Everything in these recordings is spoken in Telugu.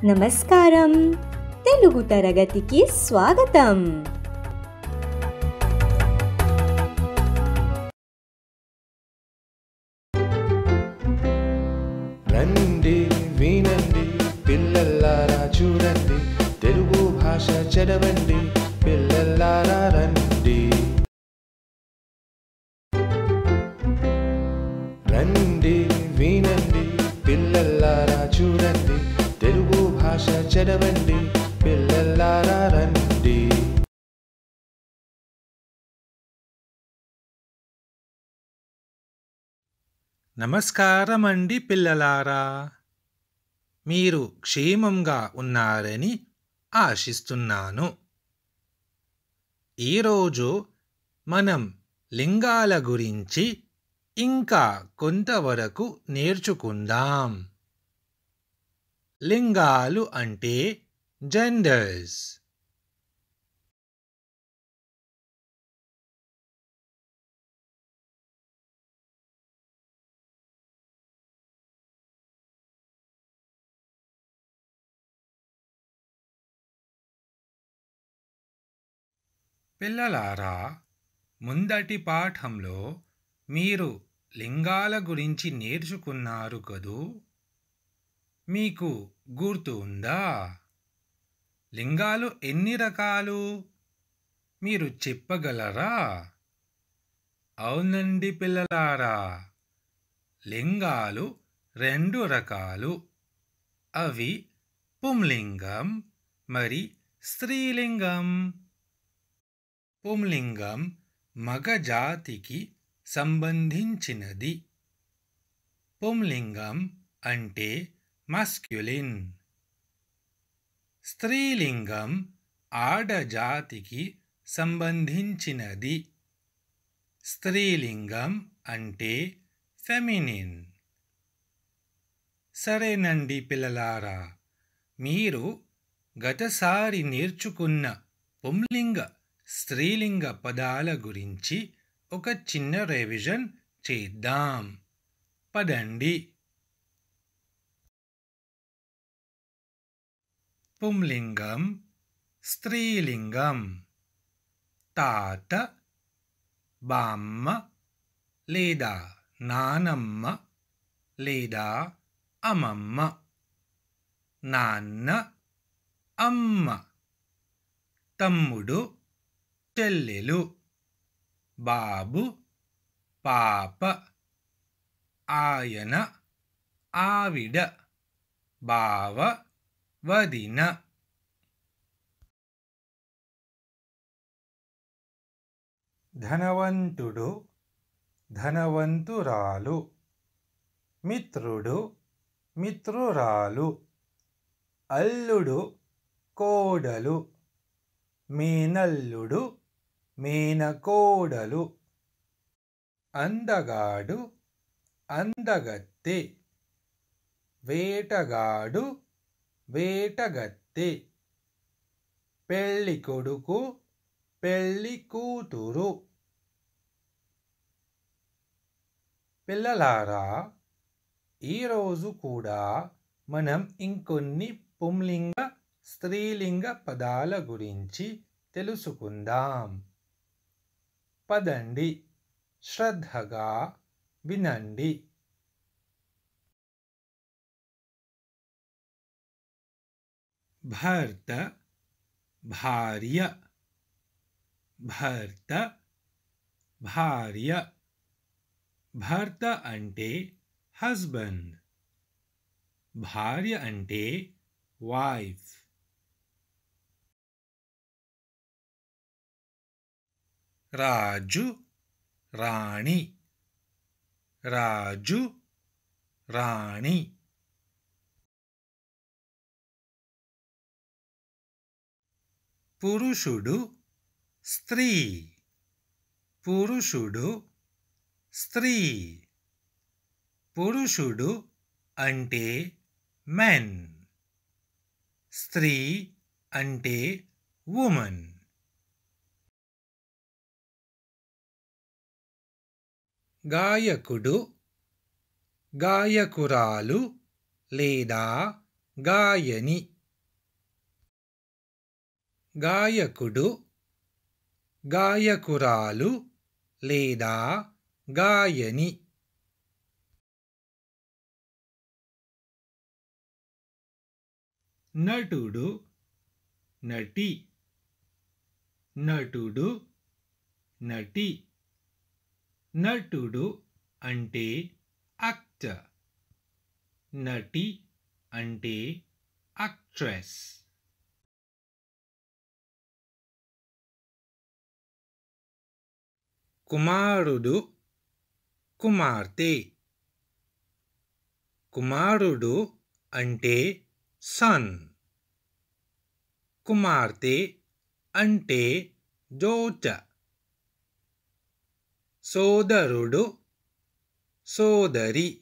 నమస్కారం తెలుగు తరగతికి స్వాగతం రండి వినండి పిల్లల్లారా చూడండి తెలుగు భాష చదవండి పిల్లల్లారా రండి రండి వినండి పిల్లల్లారా చూడండి తెలుగు భాష చదవండి పిల్లల్లారా రండి నమస్కారమండి పిల్లలారా మీరు క్షేమంగా ఉన్నారని ఆశిస్తున్నాను ఈరోజు మనం లింగాల గురించి ఇంకా కొంతవరకు నేర్చుకుందాం లింగాలు అంటే జెండర్స్ పిల్లలారా ముందటి పాఠంలో మీరు లింగాల గురించి నేర్చుకున్నారు కదూ మీకు గుర్తు ఉందా లింగాలు ఎన్ని రకాలు మీరు చెప్పగలరా అవునండి పిల్లలారా లింగాలు రెండు రకాలు అవి పుంలింగం మరి స్త్రీలింగం పుంలింగం మగ జాతికి సంబంధించినది పుంలింగం అంటే మస్క్యులిన్ స్త్రీలింగం ఆడజాతికి సంబంధించినది స్త్రీలింగం అంటే ఫెమినిన్ సరేనండి పిల్లలారా మీరు గతసారి నేర్చుకున్న పుంలింగ స్త్రీలింగ పదాల గురించి ఒక చిన్న రివిజన్ చేద్దాం పదండి పుంలింగం స్త్రీలింగం తాత బామ్మ లేదా నానమ్మ లేదా అమ్మమ్మ నాన్న అమ్మ తమ్ముడు చెల్లెలు బాబు పాప ఆయన ఆవిడ బావ వదిన ధనవంతుడు ధనవంతురాలు మిత్రుడు మిత్రురాలు అల్లుడు కోడలు మేనల్లుడు మేనకోడలు అందగాడు అందగత్తె వేటగాడు వేటగత్తె పెళ్ళి కొడుకు పెళ్ళి కూతురు పిల్లలారా ఈరోజు కూడా మనం ఇంకొన్ని పుంలింగ స్త్రీలింగ పదాల గురించి తెలుసుకుందాం పదండి శ్రద్ధగా వినండి భర్త భార్య భర్త భార్య భర్త అంటే హస్బెండ్ భార్య అంటే వైఫ్ రాజు రాణి రాజు రాణి పురుషుడు స్త్రీ పురుషుడు స్త్రీ పురుషుడు అంటే మెన్ స్త్రీ అంటే ఉమన్ గాయకుడు గాయకురాలు లేదా గాయని గాయకుడు గాయకురాలు లేదా గాయని నటుడు నటి నటుడు నటి నటుడు అంటే యాక్టర్ నటి అంటే యాక్ట్రెస్ కుమారుడు కుమార్తె కుమారుడు అంటే సన్ కుమార్తె అంటే డోట సోదరుడు సోదరి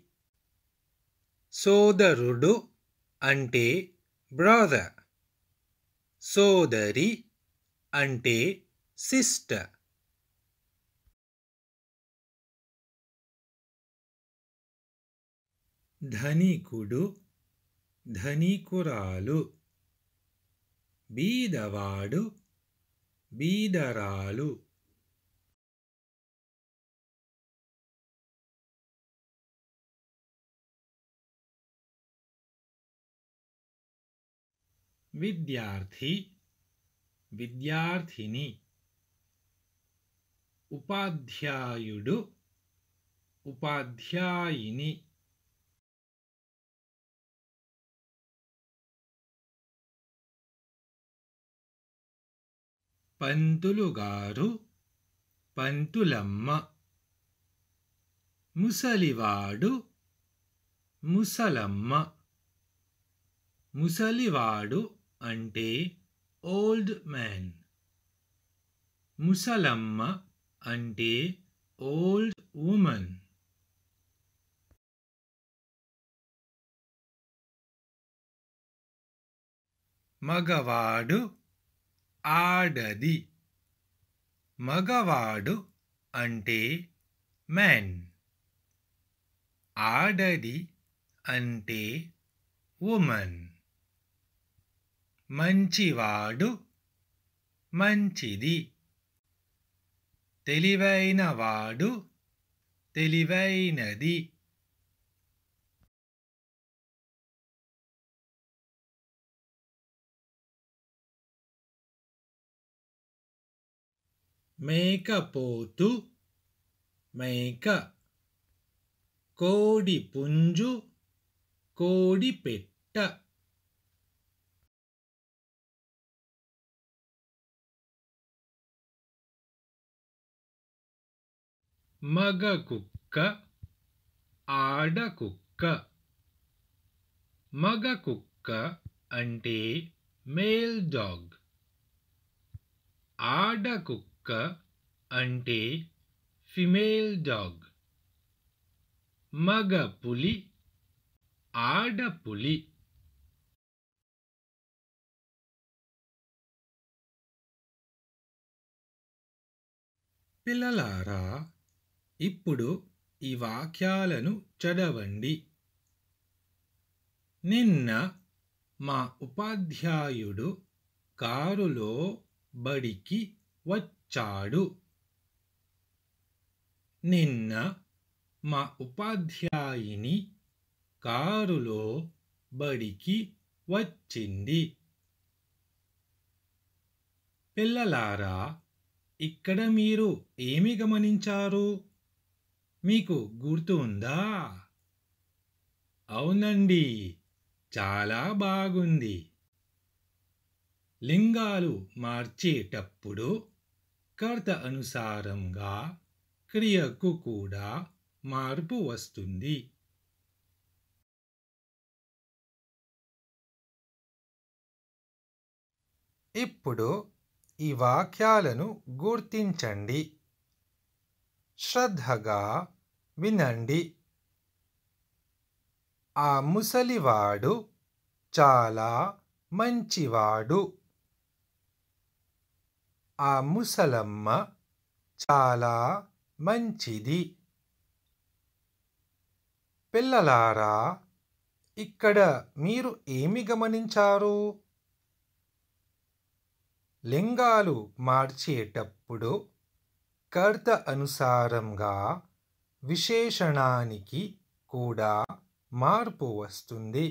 సోదరుడు అంటే బ్రదర్ సోదరి అంటే సిస్టర్ ధనికుడు ధనికురాలు బీదవాడు బీదరాలు విద్యార్థి విద్యార్థిని ఉపాధ్యాయుడు ఉపాధ్యాయిని పంతులు గారు పంతులమ్మ ముసలివాడు ముసలమ్మ ముసలివాడు అంటే ఓల్డ్ మ్యాన్ ముసలమ్మ అంటే ఓల్డ్ ఉమన్ మగవాడు ఆడది మగవాడు అంటే మ్యాన్ ఆడది అంటే ఉమన్ మంచివాడు మంచిది తెలివైనవాడు తెలివైనది మేకపోతు మేక కోడి పుంజు కోడి పెట్ట మగ కుక్క ఆడ కుక్క మగ కుక్క అంటే మేల్ డాగ్ ఆడ కుక్క అంటే ఫిమేల్ డాగ్ మగ పులి ఆడ పులి పిల్లలారా ఇప్పుడు ఈ వాక్యాలను చదవండి నిన్న మా ఉపాధ్యాయుడు కారులో బడికి వచ్చాడు నిన్న మా ఉపాధ్యాయుని కారులో బడికి వచ్చింది పిల్లలారా ఇక్కడ మీరు ఏమి గమనించారు మీకు గుర్తు ఉందా అవునండి చాలా బాగుంది లింగాలు మార్చేటప్పుడు కర్త అనుసారంగా క్రియకు కూడా మార్పు వస్తుంది ఇప్పుడు ఈ వాక్యాలను గుర్తించండి శ్రద్ధగా వినండి ఆ ముసలివాడు చాలా మంచివాడు ఆ ముసలమ్మ చాలా మంచిది పిల్లలారా ఇక్కడ మీరు ఏమి గమనించారు లింగాలు మార్చేటప్పుడు కర్త అనుసారంగా విశేషణానికి కూడా మార్పు వస్తుంది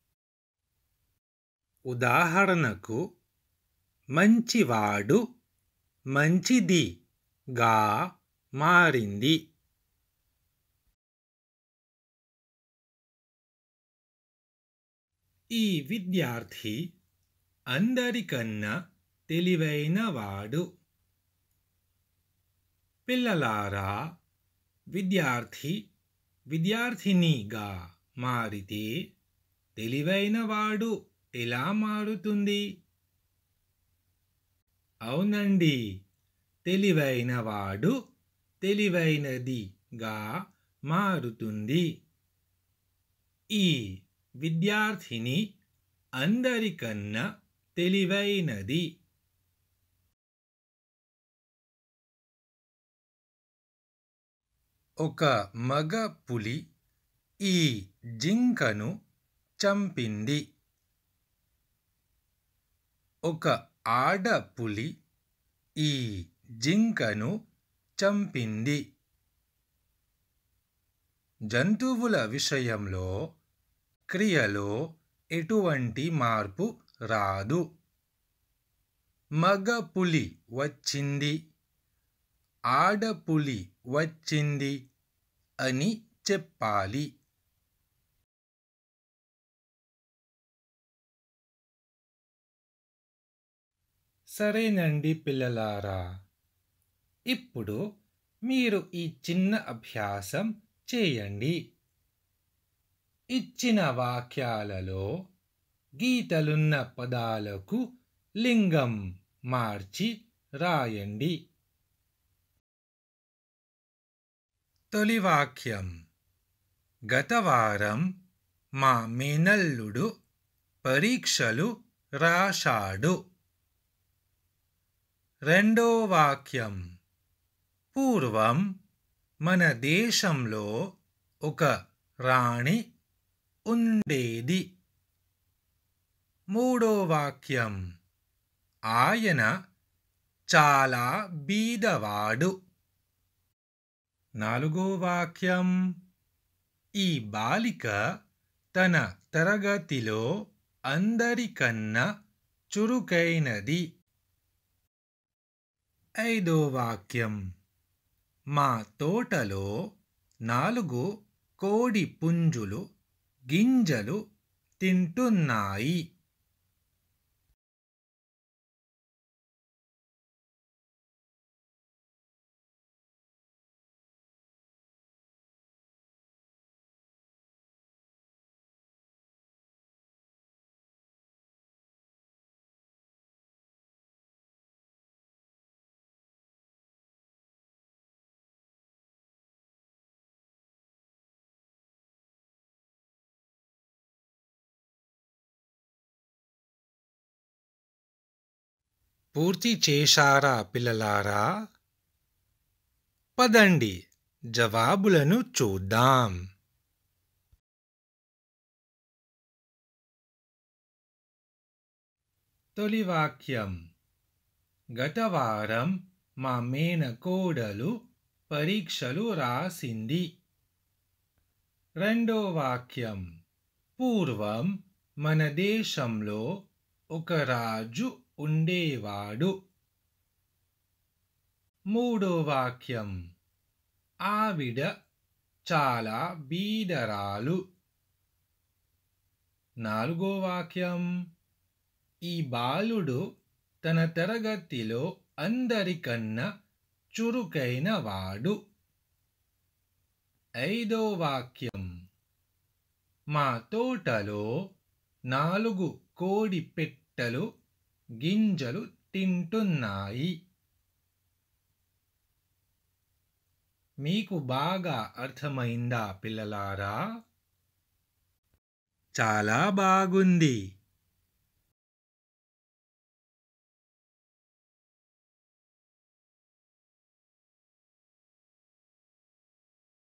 ఉదాహరణకు మంచివాడు మంచిదిగా మారింది ఈ విద్యార్థి అందరికన్నా తెలివైనవాడు పిల్లలారా విద్యార్థి విద్యార్థినిగా మారితే తెలివైనవాడు ఎలా మారుతుంది అవునండి తెలివైనవాడు తెలివైనదిగా మారుతుంది ఈ విద్యార్థిని అందరికన్నా తెలివైనది ఒక మగ పులి ఈ జింకను చంపింది ఒక ఆడ పులి ఈ జింకను చంపింది జంతువుల విషయంలో క్రియలో ఎటువంటి మార్పు రాదు మగ పులి వచ్చింది ఆడపులి వచ్చింది అని చెప్పాలి సరేనండి పిల్లలారా ఇప్పుడు మీరు ఈ చిన్న అభ్యాసం చేయండి ఇచ్చిన వాక్యాలలో గీతలున్న పదాలకు లింగం మార్చి రాయండి తొలి వాక్యం గతవారం మా మేనల్లుడు పరీక్షలు రాశాడు రెండో వాక్యం పూర్వం మన దేశంలో ఒక రాణి ఉండేది మూడో వాక్యం ఆయన చాలా బీదవాడు నాలుగో వాక్యం ఈ బాలిక తన తరగతిలో అందరికన్నా చురుకైనది ఐదో వాక్యం మా తోటలో నాలుగు కోడి పుంజులు గింజలు తింటున్నాయి పూర్తి చేశారా పిల్లలారా పదండి జవాబులను చూద్దాం తొలి వాక్యం గత వారం మా మేనకోడలు పరీక్షలు రాసింది రెండో వాక్యం పూర్వం మన దేశంలో ఒక రాజు ఉండేవాడు మూడో వాక్యం ఆవిడ చాలా బీదరాలు నాలుగో వాక్యం ఈ బాలుడు తన తరగతిలో అందరికన్నా చురుకైన వాడు ఐదో వాక్యం మా తోటలో నాలుగు కోడి పెట్టెలు గింజలు తింటున్నాయి మీకు బాగా అర్థమైందా పిల్లలారా చాలా బాగుంది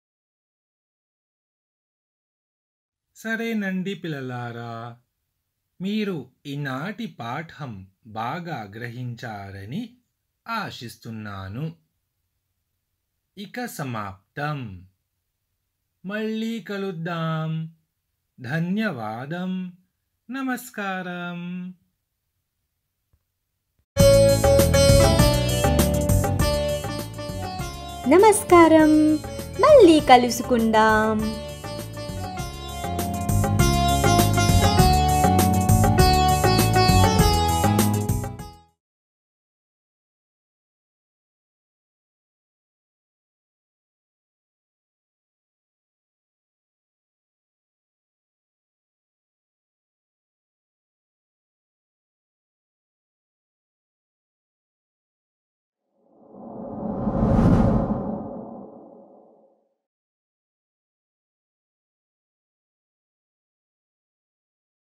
సరేనండి పిల్లలారా మీరు ఈనాటి పాఠం బాగా గ్రహించారని ఆశిస్తున్నాను ఇక సమాప్తం మళ్ళీ కలుద్దాం ధన్యవాదం నమస్కారం నమస్కారం మళ్ళీ కలుసుకుందాం